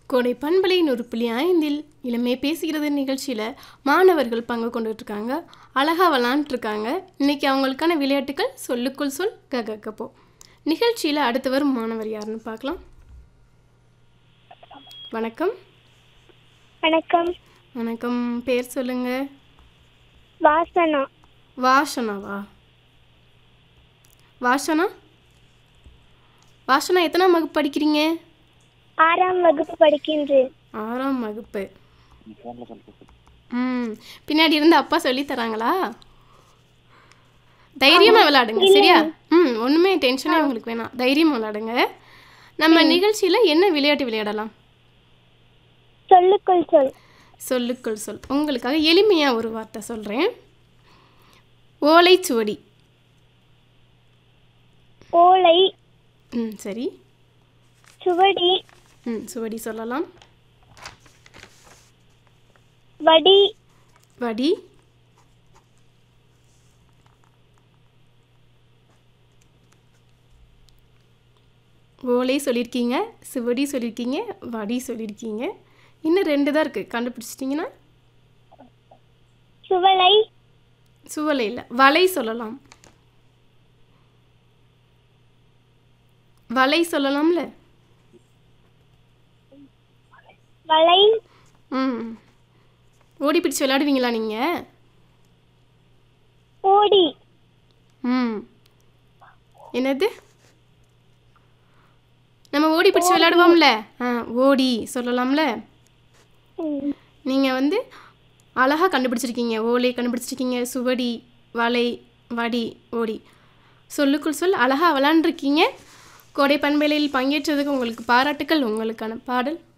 கோடை பண்பலை நூறு புள்ளி ஐந்தில் இளமே பேசுகிறது நிகழ்ச்சியில் மாணவர்கள் பங்கு கொண்டுட்டு இருக்காங்க அழகாக விளாண்டுருக்காங்க இன்னைக்கு அவங்களுக்கான விளையாட்டுகள் சொல்லுக்குள் சொல் ககக்கப்போ நிகழ்ச்சியில் அடுத்து வரும் மாணவர் யாருன்னு பார்க்கலாம் வணக்கம் வணக்கம் வணக்கம் பேர் சொல்லுங்க வாசனா வாசனாவா வாசனா வாசனா எத்தனாம் வகுப்பு படிக்கிறீங்க ஆறாம் வகுப்பு படிக்கின்றேன் ஆறாம் வகுப்பு ம் பின்னாடி இருந்து அப்பா சொல்லி தராங்களா தைரியமா விளையாடுங்க சரியா ம் ஒண்ணுமே டென்ஷனே உங்களுக்கு வேணாம் தைரியமா விளையாடுங்க நம்ம நிகழ்ச்சியில என்ன விளையாட்டு விளையாடலாம் சொல்லுக்குள் சொல் சொல்லுக்குள் சொல் உங்களுக்காக எளிமையா ஒரு வார்த்தை சொல்றேன் ஓலைச்சுவடி ஓலை ம் சரி சுவடி ம் சுவடி சொல்லலாம் வடி வடி ஓலை சொல்லியிருக்கீங்க சுவடி சொல்லியிருக்கீங்க வடி சொல்லியிருக்கீங்க இன்னும் ரெண்டு தான் இருக்குது கண்டுபிடிச்சிட்டிங்கன்னா சுவலை சுவலை இல்லை வலை சொல்லலாம் வலை சொல்லலாம்ல வலை ம் ஓடி பிடிச்சு விளையாடுவீங்களா நீங்கள் ஓடி ம் என்னது நம்ம ஓடி பிடிச்சு விளையாடுவோம்ல ஆ ஓடி சொல்லலாம்ல ம், நீங்கள் வந்து அழகாக கண்டுபிடிச்சிருக்கீங்க ஓலை கண்டுபிடிச்சிருக்கீங்க சுவடி வலை வடி ஓடி சொல்லுக்குள் சொல் அழகாக விளாண்டுருக்கீங்க கோடை பண்பலையில் பங்கேற்றதுக்கு உங்களுக்கு பாராட்டுக்கள் உங்களுக்கான பாடல்